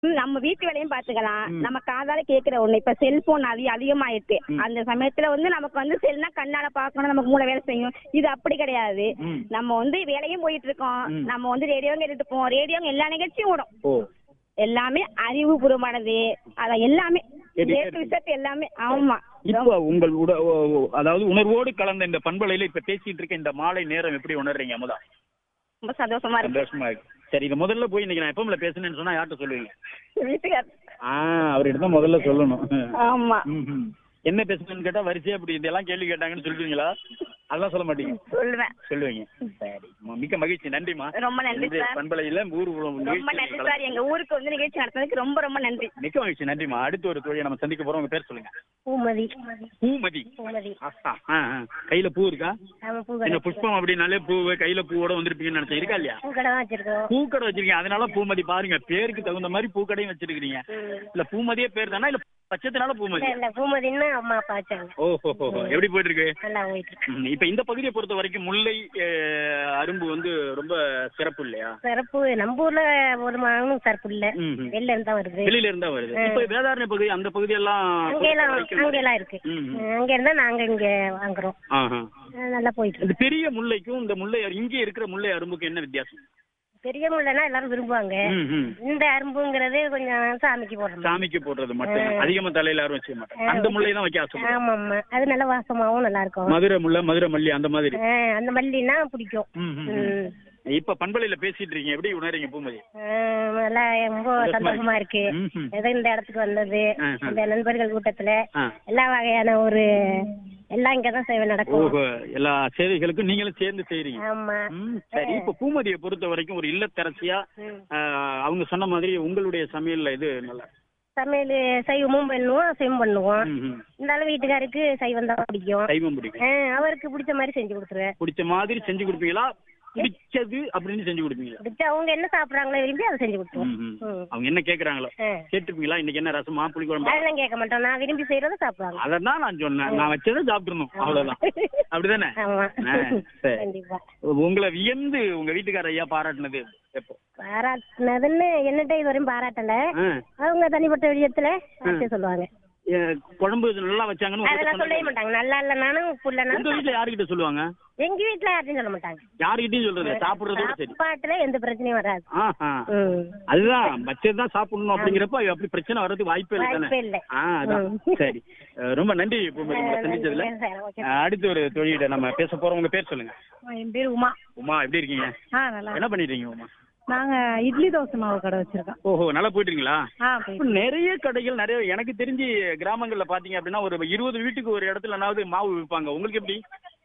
ம், நம்ம வீட்டு வேலையும் பாத்துக்கலாம் ம். நம்ம காதால கேக்குற ஒண்ணு இப்ப செல்போன் அதிக அதிகமாயிட்டு ம். அந்த சமயத்துல வந்து நமக்கு வந்து செல்னா கண்ணால பாக்கணும் நமக்கு மூளை வேலை செய்யும் இது அப்படி கிடையாது ம். நம்ம வந்து வேலையும் போயிட்டு இருக்கோம் ம். நம்ம வந்து ரேடியோ கேட்டுட்டு இருப்போம் ரேடியோ எல்லா நிகழ்ச்சியும் ஓடும் ஓ எல்லாமே அறிவுபூர்வமானது அத எல்லாமே கேட்டுட்டே ஏ to Z எல்லாமே ஆமா இப்போ உங்கள் உட ஓ- ஓ- அதாவது உணர்வோடு கலந்த இந்த பண்பலையில இப்ப பேசிட்டு இருக்க இந்த மாலை நேரம் எப்படி உணர்றீங்க அமுதா ரொம்ப சந்தோஷமா இருக்கு சந்தோஷமா இருக்கு சரி இது முதல்ல போய் இன்னைக்கு நான் எப்பவுல பேசுனேன்னு சொன்னா யார்கிட்ட சொல்லுவீங்க வீட்டுக்கார் ஆ அவர்கிட்ட தான் முதல்ல சொல்லணும் ஆமா ம்ஹும். என்ன பேசுனேன்னு கேட்டா வரிசையா அப்படி இதெல்லாம் கேள்வி கேட்டாங்கன்னு சொல்லுவீங்களா அதெல்லாம் சொல்ல மாட்டீங்க சொல்லுவேன் சொல்லுவீங்க சரி ம- மிக்க மகிழ்ச்சி நன்றிமா ரொம்ப நன்றி இந்த சார். பண்பலையில ஊர் உலகம் ரொம்ப நிகழ்ச்சியில் நன்றி கலந்து- சார் எங்க ஊருக்கு வந்து நிகழ்ச்சி நடத்தினதுக்கு ரொம்ப ரொம்ப நன்றி மிக்க மகிழ்ச்சி நன்றிமா அடுத்த ஒரு தொழிலை நம்ம சந்திக்க போறோம் உங்க பேர் சொல்லுங்க பூமதி பூமதி பூமதி ஆஹா, ஆ, ஆ. கையில பூ இருக்கா நம்ம பூ இந்த புஷ்பம் அப்படின்னாலே பூ கையில பூவோட வந்திருப்பீங்கன்னு நினைச்சேன் இருக்கா இல்லையா பூ கடை தான் வச்சிருக்கோம் பூக்கடை வச்சிருக்கீங்க அதனால பூமதி பாருங்க பேருக்கு தகுந்த மாதிரி பூக்கடையும் வச்சிருக்கீங்க இல்ல பூமதியே பேர் தானா இல்ல பச்சத்தினால பூமதி இல்ல பூமதின்னு அம்மா அப்பா வச்சாங்க ஓஹோ எப்படி போயிட்டு இருக்கு நல்லா போயிட்டு இருக்கு ம், இப்ப இந்த பகுதியை பொறுத்த வரைக்கும் முல்லை அஹ், அரும்பு வந்து ரொம்ப சிறப்பு இல்லையா சிறப்பு நம்ம ஊர்ல ஒரு மாதமும் சிறப்பு இல்ல ம், ம். வெளில இருந்தா வருது வெளியில இருந்தா வருது இப்ப வேதாரண்ய பகுதி அந்த பகுதி எல்லாம் அங்கெல்லாம் அங்கெல்லாம் இருக்கு ம், ம். அங்க இருந்தா நாங்க இங்க வாங்குறோம் ஆஹா. அஹ் நல்லா போயிட்டு இருக்கு இந்த பெரிய முல்லைக்கும் இந்த முல்லை இங்க இருக்கிற முல்லை அரும்புக்கும் என்ன வித்தியாசம் பெரிய முள்ளைனா எல்லாரும் விரும்புவாங்க ம், ம். இந்த அரும்புங்கிறது கொஞ்சம் சாமிக்கு போடுறோம் சாமிக்கு போடுறது மட்டும் அதிகமா தலையில யாரும் வச்சுக்க மாட்டாங்க அந்த முல்லை தான் வைக்க ஆசைப்படுறேன் ஆமா ஆமா அது நல்ல வாசமாவும் நல்லா இருக்கும் மதுரை முல்லை மதுரை மல்லி அந்த மாதிரி அஹ் அந்த மல்லினா பிடிக்கும் ம், ம், ம். ம். இப்ப பண்பலையில பேசிட்டு இருக்கீங்க எப்படி உணர்றீங்க பூமதி அஹ் நல்லா ரொம்ப சந்தோஷமா இருக்கு ம், ம். ஏதோ இந்த இடத்துக்கு வந்தது ஆ, ஆ. இந்த நண்பர்கள் கூட்டத்துல ஆ. எல்லா வகையான ஒரு எல்லாம் இங்கதான் சேவை நடக்கும் ஓஹோ எல்லா சேவைகளுக்கும் நீங்களும் சேர்ந்து செய்றீங்க ஆமா ம், சரி இப்ப பூமதியை பொறுத்த வரைக்கும் ஒரு இல்லத்தரசியா ம். ஆஹ், அவங்க சொன்ன மாதிரி உங்களுடைய சமையல்ல இது நல்லா சமையல் சைவமும் பண்ணுவோம் அசைவம் பண்ணுவோம் ம், ம். இருந்தாலும் வீட்டுக்காருக்கு சைவம் தான் பிடிக்கும் சைவம் பிடிக்கும் அஹ் அவருக்கு பிடிச்ச மாதிரி செஞ்சு கொடுத்துருவேன் பிடிச்ச மாதிரி செஞ்சு கொடுப்பீங்களா பிடிச்சது அப்படின்னு செஞ்சு கொடுப்பீங்களா பிடிச்ச அவங்க என்ன சாப்பிடுறாங்களோ விரும்பி அதை செஞ்சு கொடுத்துருவோம் ம், ம். ம். அவங்க என்ன கேக்குறாங்களோ அஹ் கேட்டிருப்பீங்களா இன்னைக்கு என்ன ரசமா புளி குழம்பு அதெல்லாம் கேட்க மாட்டோம் நான் விரும்பி செய்யறத சாப்பிடுவாங்க அதான் நான் சொன்னேன் நான் வச்சதை சாப்பிட்டுருணும் அவ்வளவுதான் அப்படிதானே ஆமா ஆ, சரி. கண்டிப்பா உங்களை வியந்து உங்க வீட்டுக்கார ஐயா பாராட்டினது எப்போ பாராட்டினதுன்னு என்னட்ட இது வரையும் பாராட்டல ஆ. அவங்க தனிப்பட்ட விடயத்துல அடுத்து சொல்லுவாங்க ஏ, குழம்பு இது நல்லா வச்சாங்கன்னு உங்ககிட்ட அதெல்லாம் சொல்லவே சொன்னாங்க. மாட்டாங்க நல்லா இல்லைனாலும் உப்பு உங்க இல்லைனாலும் வீட்டுல யாருகிட்ட சொல்லுவாங்க எங்க வீட்டுல யார்ட்டையும் சொல்ல மாட்டாங்க யாருகிட்டயும் சொல்றது சாப்பிடுறதோட சரி சாப்பாட்டுல எந்த பிரச்சனையும் வராது ஆஹா. ம். அதுதான் வச்சதுதான் சாப்பிடணும் அப்படிங்கிறப்ப அப்படி பிரச்சனை வர்றதுக்கு வாய்ப்பே இல்லை தானே வாய்ப்பே இல்லை. ஆ அதான் ம். சரி அஹ், ரொம்ப நன்றி பூமதி உங்களை சந்திச்சதுல சரி, சரி, ஓகே. அஹ், அடுத்து ஒரு தொழிலிட நம்ம பேச போறோம் உங்க பேர் சொல்லுங்க என் பேர் உமா உமா எப்படி இருக்கீங்க ஆ நல்லா என்ன பண்ணிட்டு இருக்கீங்க உமா நாங்க இட்லி தோசை மாவு கடை வச்சிருக்கோம் ஓஹோ நல்லா போயிட்டு இருக்கீங்களா ஆ இப்ப போயிட்டு நிறைய கடைகள் நிறைய எனக்கு தெரிஞ்சு கிராமங்கள்ல பாத்தீங்க அப்படின்னா ஒரு இருபது வீட்டுக்கு ஒரு இடத்துலனாவது மாவு விற்பாங்க உங்களுக்கு எப்படி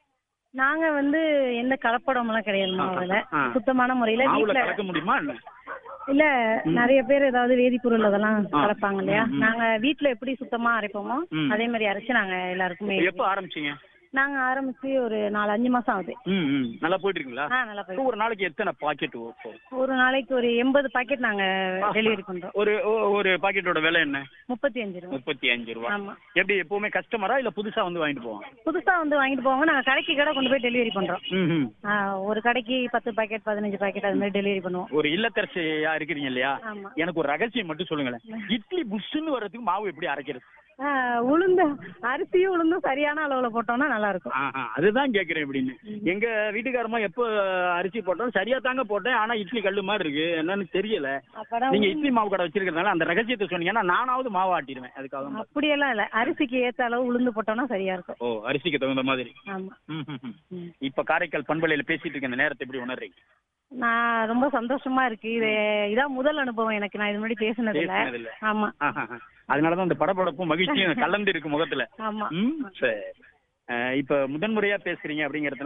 நாங்க வந்து எந்த கலப்படம் எல்லாம் கிடையாது மாவுல ஆ. சுத்தமான முறையில மாவுல வீட்ல கலக்க முடியுமா என்ன இல்ல நிறைய பேர் ஏதாவது வேதிப்பொருள் அதெல்லாம் ஆ. கலப்பாங்க இல்லையா ம், ம். நாங்க வீட்ல எப்படி சுத்தமா அரைப்போமோ ம். அதே மாதிரி அரைச்சு நாங்க எல்லாருக்குமே எப்ப ஆரம்பிச்சீங்க நாங்க ஆரம்பிச்சு ஒரு நாலு அஞ்சு மாசம் ஆகுது ம் ம் நல்லா போயிட்டு இருக்கீங்களா ஆ நல்லா போயிட்டு ஒரு நாளைக்கு எத்தனை பாக்கெட் ஒரு நாளைக்கு ஒரு எண்பது பாக்கெட் நாங்க டெலிவரி பண்றோம் ஒரு ஒ- ஒரு பாக்கெட்டோட விலை என்ன முப்பத்தி அஞ்சு ரூபா முப்பத்தி அஞ்சு ரூபா ஆமா எப்படி எப்பவுமே கஸ்டமரா இல்ல புதுசா வந்து வாங்கிட்டு போவாங்க புதுசா வந்து வாங்கிட்டு போவாங்க நாங்க கடைக்கு கடை கொண்டு போய் டெலிவரி பண்றோம் ம் ம் ஆ, ஒரு கடைக்கு பத்து பாக்கெட் பதினஞ்சு பாக்கெட் அது மாதிரி டெலிவரி பண்ணுவோம் ஒரு இல்லத்தரசியா இருக்கிறீங்க இல்லையா ஆமா எனக்கு ஒரு ரகசியம் மட்டும் சொல்லுங்களேன் இட்லி புஷ்ஷுன்னு வர்றதுக்கு மாவு எப்படி அரைக்கிறது ஆ, உளுந்து அரிசியும் உளுந்தும் சரியான அளவுல போட்டோம்னா நல்லா இருக்கும் ஆஹா, அதுதான் கேக்குறேன் இப்படின்னு எங்க வீட்டுக்காரமா எப்போ அரிசி போட்டோம் சரியா தாங்க போட்டேன் ஆனா இட்லி கல்லு மாதிரி இருக்கு என்னன்னு தெரியல அப்பதான் நீங்க இட்லி மாவு கடை வச்சிருக்கிறதுனால அந்த ரகசியத்தை சொன்னீங்கன்னா நானாவது மாவு ஆட்டிடுவேன் அதுக்காக தான். அப்படியெல்லாம் இல்ல அரிசிக்கு ஏத்த அளவு உளுந்து போட்டோம்னா சரியா இருக்கும் ஓ அரிசிக்கு தகுந்த மாதிரி ஆமா ம், ம், ம். ம். இப்ப காரைக்கால் பண்பலையில பேசிட்டு இருக்க இந்த நேரத்தை எப்படி உணர்றீங்க நான் ரொம்ப சந்தோஷமா இருக்கு இது இதான் முதல் அனுபவம் எனக்கு நான் இது முன்னாடி பேசினது இல்ல பேசினதில்ல. ஆமா ஆஹா, ஆஹா. அதனாலதான் அந்த படபடப்பும் மகிழ்ச்சியும் கலந்து இருக்கு முகத்துல ஆமா ம் சரி அஹ் இப்ப முதன்முறையா பேசுறீங்க அப்படிங்கறதுனால